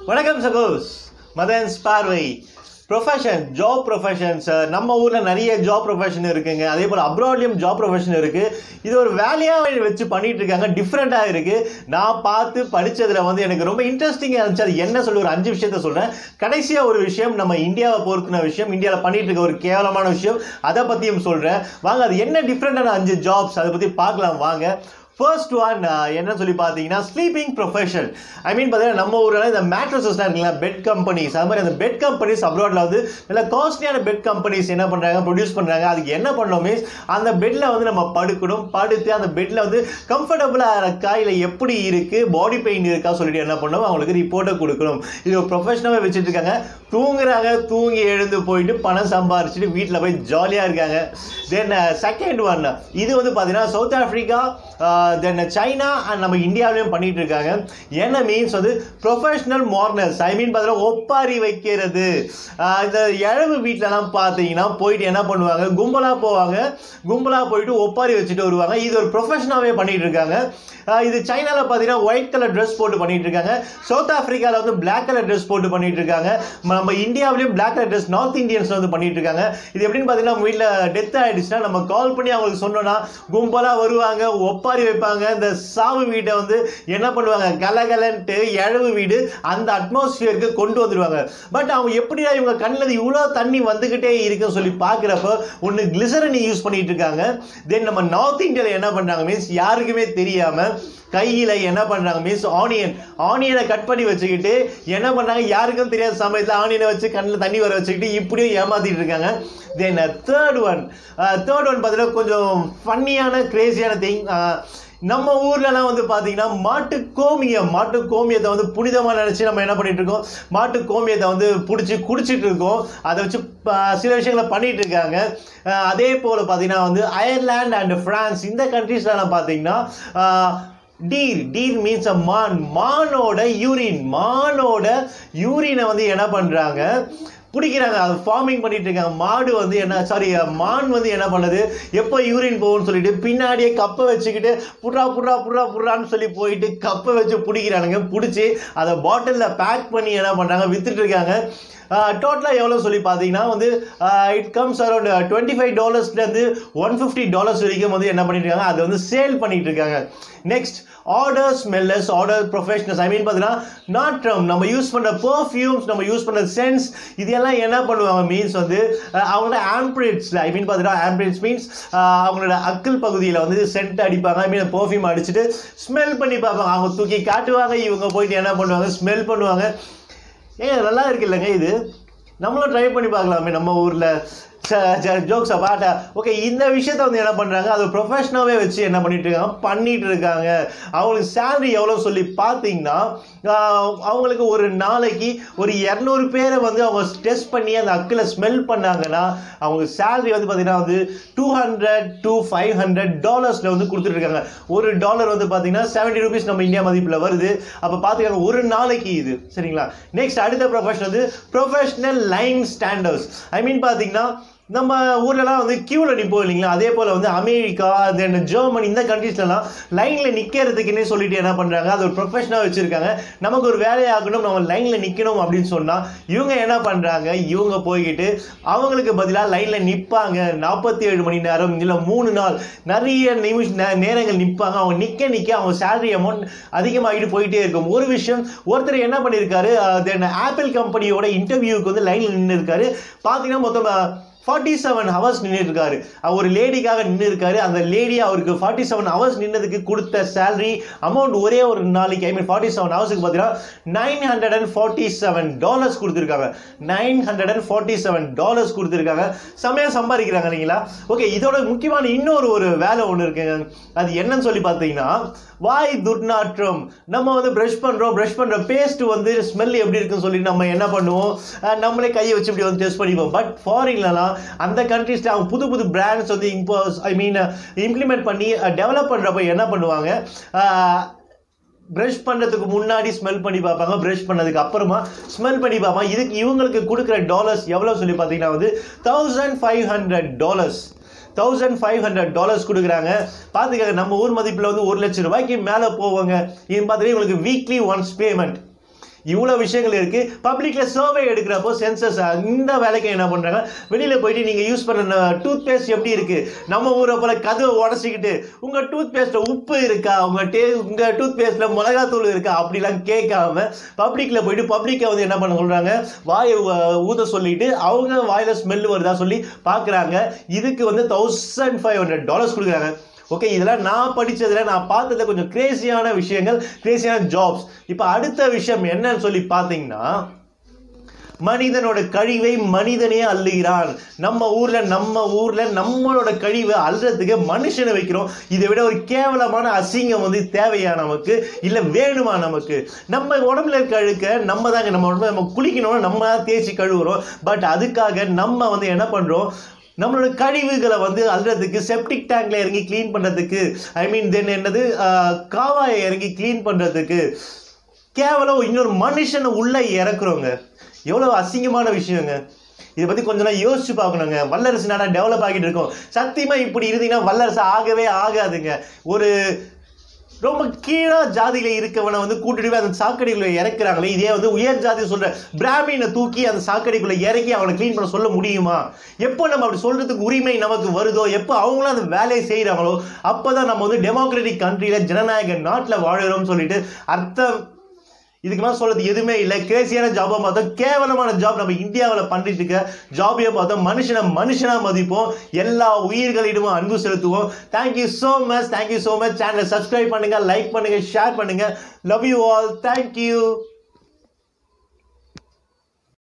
வணக்கம் சகோஸ் மதன்ஸ் பார்வை profession job professions நம்ம ஊரில் நிறைய ஜாப் ப்ரொஃபஷன் இருக்குங்க அதே போல் அப்ராட்லேயும் ஜாப் ப்ரொஃபஷன் இருக்குது இது ஒரு வேலையாக வச்சு பண்ணிட்டு இருக்காங்க டிஃப்ரெண்ட்டாக இருக்குது நான் பார்த்து படித்ததில் வந்து எனக்கு ரொம்ப இன்ட்ரெஸ்டிங்காக இருந்துச்சு அது என்ன சொல்ல ஒரு அஞ்சு விஷயத்த சொல்கிறேன் கடைசியாக ஒரு விஷயம் நம்ம இந்தியாவை பொறுத்தின விஷயம் இந்தியாவில் பண்ணிட்டு இருக்க ஒரு கேவலமான விஷயம் அதை பற்றியும் சொல்கிறேன் வாங்க அது என்ன டிஃப்ரெண்டான அஞ்சு ஜாப்ஸ் அதை பற்றி பார்க்கலாம் வாங்க ஃபர்ஸ்ட் ஒன் என்ன சொல்லி பார்த்தீங்கன்னா ஸ்லீப்பிங் ப்ரொஃபஷன் ஐ மீன் பார்த்தீங்கன்னா நம்ம ஊரில் இந்த மேட்ரஸஸ்லாம் இருக்குங்களா பெட் கம்பெனிஸ் அது மாதிரி அந்த பெட் கம்பெனிஸ் அப்ராடில் வந்து நல்ல காஸ்ட்லியான பெட் கம்பெனிஸ் என்ன பண்ணுறாங்க ப்ரொடியூஸ் பண்ணுறாங்க அதுக்கு என்ன பண்ணோம் மீன்ஸ் அந்த பெட்டில் வந்து நம்ம படுக்கணும் படுத்து அந்த பெட்டில் வந்து கம்ஃபர்டபுளாக இருக்கா இல்லை எப்படி இருக்குது பாடி பெயின் இருக்கா சொல்லிட்டு என்ன பண்ணணும் அவங்களுக்கு ரிப்போர்ட்டை கொடுக்கணும் இது ஒரு ப்ரொஃபஷனாகவே வச்சுட்டு இருக்காங்க தூங்குறாங்க தூங்கி எழுந்து போயிட்டு பணம் சம்பாரிச்சிட்டு வீட்டில் போய் ஜாலியாக இருக்காங்க தென் செகண்ட் ஒன் இது வந்து பார்த்தீங்கன்னா South Africa then China and நம்ம இந்தியாவிலையும் பண்ணிட்டு இருக்காங்க என்ன மீன்ஸ் வந்து ப்ரொஃபஷனல் மார்னர்ஸ் ஐ மீன் பார்த்தீங்கன்னா ஒப்பாரி வைக்கிறது ஆஹ் இந்த இழவு வீட்டிலலாம் பார்த்தீங்கன்னா போயிட்டு என்ன பண்ணுவாங்க கும்பலாக போவாங்க கும்பலாக போயிட்டு ஒப்பாரி வச்சுட்டு வருவாங்க இது ஒரு ப்ரொஃபஷனாகவே பண்ணிட்டு இருக்காங்க ஆஹ் இது சைனாவில் பார்த்தீங்கன்னா ஒயிட் கலர் ட்ரெஸ் போட்டு பண்ணிட்டு இருக்காங்க சவுத் ஆஃப்ரிக்காவில் வந்து பிளாக் கலர் ட்ரெஸ் போட்டு பண்ணிட்டு இருக்காங்க நம்ம இந்தியாவிலையும் black colour dress north Indians வந்து பண்ணிட்டு இருக்காங்க இது எப்படின்னு பார்த்தீங்கன்னா நம்ம வீட்டில் டெத் ஆயிடுச்சுன்னா நம்ம கால் பண்ணி அவங்களுக்கு சொன்னோம்னா கும்பலாக வருவாங்க ஒப்பாரி வைப்பாங்க இந்த சாவு வீட்டை வந்து என்ன பண்ணுவாங்க கலகலன்ட்டு இழவு வீடு அந்த அட்மாஸ்பியருக்கு கொண்டு வந்துடுவாங்க பட் அவங்க எப்படியா இவங்க கண்ணில் இவ்வளோ தண்ணி வந்துக்கிட்டே இருக்குன்னு சொல்லி பார்க்குறப்ப ஒன்று கிளிசரன் யூஸ் பண்ணிட்டு இருக்காங்க தென் நம்ம நார்த் இந்தியாவில் என்ன பண்ணுறாங்க மீன்ஸ் யாருக்குமே தெரியாமல் கையில் என்ன பண்ணுறாங்க மீன்ஸ் ஆனியன் ஆனியனை கட் பண்ணி வச்சுக்கிட்டு என்ன பண்ணுறாங்க யாருக்கும் தெரியாத சமயத்தில் ஆனியனை வச்சு கண்ணில் தண்ணி வர வச்சுக்கிட்டு இப்படியும் ஏமாத்திட்டு இருக்காங்க then third one third one பார்த்தீங்கன்னா கொஞ்சம் ஃபன்னியான கிரேசியான திங் நம்ம ஊர்லலாம் வந்து பார்த்தீங்கன்னா மாட்டு கோமியம் மாட்டு கோமியத்தை வந்து புனிதமாக நினச்சி நம்ம என்ன பண்ணிட்டு இருக்கோம் மாட்டு கோமியத்தை வந்து பிடிச்சி குடிச்சிட்டு இருக்கோம் அதை வச்சு ப- சில விஷயங்களை பண்ணிட்டு இருக்காங்க அஹ் அதே போல் பார்த்தீங்கன்னா வந்து அயர்லாந்து அண்ட் ஃப்ரான்ஸ் இந்த கண்ட்ரீஸ்லாம் பார்த்தீங்கன்னா ah, deer deer means a மான் மானோட யூரின் மானோட யூரினை வந்து என்ன பண்ணுறாங்க பிடிக்கிறாங்க அது ஃபார்மிங் பண்ணிட்டு இருக்காங்க மாடு வந்து என்ன சாரி மான் வந்து என்ன பண்ணுது எப்போ யூரின் போகும்னு சொல்லிட்டு பின்னாடியே கப்பை வச்சுக்கிட்டு புட்ரா புட்ரா புட்ரா புட்ரான்னு சொல்லி போயிட்டு கப்பை வச்சு பிடிக்கிறானுங்க பிடிச்சி அதை பாட்டிலில் பேக் பண்ணி என்ன பண்ணுறாங்க வித்துட்டு இருக்காங்க டோட்டலாக எவ்வளோ சொல்லி பார்த்தீங்கன்னா வந்து it comes around twenty five டாலர்ஸ்லேருந்து ஒன் ஃபிஃப்டி டாலர்ஸ் வரைக்கும் வந்து என்ன பண்ணிட்டு இருக்காங்க அதை வந்து சேல் பண்ணிட்டு இருக்காங்க next order smellers order professionals I mean பார்த்தீங்கன்னா நாட்டம் நம்ம யூஸ் பண்ணுற பர்ஃப்யூம்ஸ் நம்ம யூஸ் பண்ணுற சென்ஸ் இதெல்லாம் என்ன பண்ணுவாங்க மீன்ஸ் வந்து அஹ், அவங்களோட ஆம்பிரிட்ஸில் ஐ மீன் பார்த்தீங்கன்னா ஆம்பிரிட்ஸ் மீன்ஸ் அவங்களோட அக்கல் பகுதியில் வந்து சென்ட் அடிப்பாங்க ஐ மீன் பர்ஃப்யூம் அடிச்சுட்டு ஸ்மெல் பண்ணி பார்ப்பாங்க அவங்க தூக்கி காட்டுவாங்க இவங்க போயிட்டு என்ன பண்ணுவாங்க ஸ்மெல் பண்ணுவாங்க ஏங்க நல்லா இருக்கு இல்லைங்க இது நம்மளும் ட்ரை பண்ணி பார்க்கலாமே நம்ம ஊரில் ஜோக்ஸை பாட்டா ஓகே இந்த விஷயத்த வந்து என்ன பண்ணுறாங்க அது ப்ரொஃபஷனாகவே வச்சு என்ன பண்ணிட்டு இருக்காங்க பண்ணிட்டு இருக்காங்க அவங்களுக்கு சேலரி எவ்வளோ சொல்லி பார்த்தீங்கன்னா ஆஹ், அவங்களுக்கு ஒரு நாளைக்கு ஒரு இரநூறு பேரை வந்து அவங்க டெஸ்ட் பண்ணி அந்த அக்கில் ஸ்மெல் பண்ணாங்கன்னா அவங்க சேலரி வந்து பார்த்தீங்கன்னா வந்து two hundred two five hundred டாலர்ஸில் வந்து கொடுத்துட்ருக்காங்க ஒரு டாலர் வந்து பார்த்தீங்கன்னா செவன்ட்டி ருபீஸ் நம்ம இந்தியா மதிப்பில் வருது அப்போ பார்த்துக்காங்க ஒரு நாளைக்கு இது சரிங்களா நெக்ஸ்ட் அடுத்த ப்ரொஃபஷன் வந்து ப்ரொஃபஷனல் லைன் ஸ்டாண்டர்ஸ் ஐ மீன் பார்த்தீங்கன்னா நம்ம ஊர்லலாம் வந்து கியூவில் நிற்போம் இல்லைங்களா அதே போல் வந்து அமெரிக்கா தென் ஜெர்மனி இந்த கண்ட்ரீஸ்லலாம் லைனில் நிற்கிறதுக்குன்னே சொல்லிட்டு என்ன பண்ணுறாங்க அது ஒரு ப்ரொஃபஷனாக வச்சுருக்காங்க நமக்கு ஒரு வேலையாகணும் நம்ம லைனில் நிற்கணும் அப்படின்னு சொன்னால் இவங்க என்ன பண்ணுறாங்க இவங்க போய்கிட்டு அவங்களுக்கு பதிலாக லைனில் நிற்பாங்க நாற்பத்தி ஏழு மணி நேரம் இல்லை மூணு நாள் நிறைய நிமிஷ நே- நேரங்கள் நிற்பாங்க அவங்க நிற்க நிற்க அவங்க சேலரி அமௌண்ட் அதிகமாகிட்டு போயிட்டே இருக்கும் ஒரு விஷயம் ஒருத்தர் என்ன பண்ணியிருக்காரு தென் ஆப்பிள் கம்பெனியோட இன்டர்வியூக்கு வந்து லைனில் நின்று இருக்காரு பார்த்தீங்கன்னா மொத்தம் ஃபார்ட்டி செவன் ஹவர்ஸ் நின்று இருக்காரு அவர் ஒரு லேடிக்காக நின்று இருக்காரு அந்த லேடி அவருக்கு ஃபார்ட்டி செவன் ஹவர்ஸ் நின்னதுக்கு கொடுத்த சேலரி அமௌண்ட் ஒரே ஒரு நாளைக்கு ஐ மீன் ஃபார்ட்டி செவன் ஹவர்ஸுக்கு பார்த்தீங்கன்னா nine hundred and forty seven dollars கொடுத்துருக்காங்க nine hundred and forty seven dollars கொடுத்துருக்காங்க செம்மையாக சம்பாதிக்கிறாங்க இல்லைங்களா ஓகே இதோட முக்கியமான இன்னொரு ஒரு வேலை ஒன்று இருக்குங்க அது என்னன்னு சொல்லி பார்த்தீங்கன்னா வாய் துர்நாற்றம் நம்ம வந்து ப்ரஷ் பண்ணுறோம் ப்ரஷ் பண்ணுற பேஸ்ட் வந்து ஸ்மெல் எப்படி இருக்குன்னு சொல்லி நம்ம என்ன பண்ணுவோம் அஹ் நம்மளே கையை வச்சு இப்படி வந்து டெஸ்ட் பண்ணிப்போம் பட் ஃபாரின்லலாம் அந்த கண்ட்ரீஸில் அவங்க புது புது பிராண்ட்ஸ் வந்து இம்போஸ் ஐ மீன் இம்ப்ளிமெண்ட் பண்ணி டெவலப் பண்ணுறப்ப என்ன பண்ணுவாங்க ப்ரஷ் பண்ணுறதுக்கு முன்னாடி ஸ்மெல் பண்ணி பார்ப்பாங்க ப்ரஷ் பண்ணதுக்கு அப்புறமா ஸ்மெல் பண்ணி பார்ப்பாங்க இதுக்கு இவங்களுக்கு கொடுக்குற டாலர்ஸ் எவ்வளோ சொல்லி பார்த்தீங்கன்னா வந்து thousand five hundred dollars thousand five hundred dollars கொடுக்குறாங்க பார்த்துக்கங்க நம்ம ஊர் மதிப்பில் வந்து ஒரு லட்சம் ரூபாய்க்கு மேலே போவாங்க இது பார்த்துட்டு இவங்களுக்கு வீக்லி ஒன்ஸ் பேமெண்ட் இவ்வளோ விஷயங்கள் இருக்கு பப்ளிக்ல சர்வே எடுக்கிறப்போ சென்சஸ் இந்த வேலைக்கு என்ன பண்றாங்க வெளியில போயிட்டு நீங்க யூஸ் பண்ண டூத் பேஸ்ட் எப்படி இருக்கு நம்ம ஊரை போல கதவை உடச்சிக்கிட்டு உங்க டூத் பேஸ்ட்ல உப்பு இருக்கா உங்க டே உங்க டூத் பேஸ்ட்ல மிளகாத்தூள் இருக்கா அப்படிலாம் கேட்காம பப்ளிக்ல போயிட்டு பப்ளிக்கை வந்து என்ன பண்ண சொல்றாங்க வாயை ஊ- ஊத சொல்லிட்டு அவங்க வாயில ஸ்மெல் வருதா சொல்லி பார்க்கறாங்க இதுக்கு வந்து தௌசண்ட் ஃபைவ் ஹண்ட்ரட் டாலர்ஸ் கொடுக்குறாங்க ஓகே இதெல்லாம் நான் படிச்சதுல நான் பார்த்ததுல கொஞ்சம் கிரேசியான விஷயங்கள் கிரேசியான ஜாப்ஸ் இப்போ அடுத்த விஷயம் என்னன்னு சொல்லி பார்த்தீங்கன்னா மனிதனோட கழிவை மனிதனே அள்ளுகிறான் நம்ம ஊர்ல நம்ம ஊர்ல நம்மளோட கழிவை அள்ளுறதுக்கு மனுஷனை வைக்கிறோம் இதை விட ஒரு கேவலமான அசிங்கம் வந்து தேவையா நமக்கு இல்ல வேணுமா நமக்கு நம்ம உடம்புல இருக்க அழுக்க நம்ம தாங்க நம்ம உடம்புல நம்ம குளிக்கணும்னு நம்ம தான் தேய்ச்சி கழுவுறோம் பட் அதுக்காக நம்ம வந்து என்ன பண்றோம் நம்மளோட கழிவுகளை வந்து அள்ளுறதுக்கு செப்டிக் டேங்க்ல இறங்கி க்ளீன் பண்றதுக்கு ஐ மீன் தென் என்னது ஆஹ், காவாயை இறங்கி க்ளீன் பண்றதுக்கு கேவலம் இன்னொரு மனுஷனை உள்ள இறக்குறோங்க எவ்வளவு அசிங்கமான விஷயங்க இதை பத்தி கொஞ்ச நாள் யோசிச்சு பார்க்கணுங்க வல்லரசு நாடா டெவலப் ஆகிட்டு இருக்கோம் சத்தியமா இப்படி இருந்தீங்கன்னா வல்லரசு ஆகவே ஆகாதுங்க ஒரு ரொம்ப கீழா ஜாதியில இருக்கவனை வந்து கூட்டிட்டு போய் அந்த சாக்கடைக்குள்ள இறக்குறாங்களே இதே வந்து உயர் ஜாதி சொல்ற பிராமினை தூக்கி அந்த சாக்கடைக்குள்ள இறக்கி அவனை க்ளீன் பண்ண சொல்ல முடியுமா எப்போ நம்ம அப்படி சொல்றதுக்கு உரிமை நமக்கு வருதோ எப்போ அவங்களும் அந்த வேலையை செய்றாங்களோ அப்பதான் நம்ம வந்து டெமோக்ராட்டிக் கண்ட்ரியில ஜனநாயக நாட்டுல வாழுறோம்னு சொல்லிட்டு அர்த்தம் இதுக்கு மேலே சொல்றது எதுவுமே இல்லை கிரேசியான ஜாபாக பார்த்தோம் கேவலமான ஜாப் நம்ம இந்தியாவில் பண்ணிட்டு இருக்க ஜாபையே பார்த்தோம் மனுஷனை மனுஷனா மதிப்போம் எல்லா உயிர்களிடமும் அன்பு செலுத்துவோம் thank you so much thank you so much சேனலை சப்ஸ்கிரைப் பண்ணுங்க லைக் பண்ணுங்க ஷேர் பண்ணுங்க லவ் யூ ஆல் தேங்க்யூ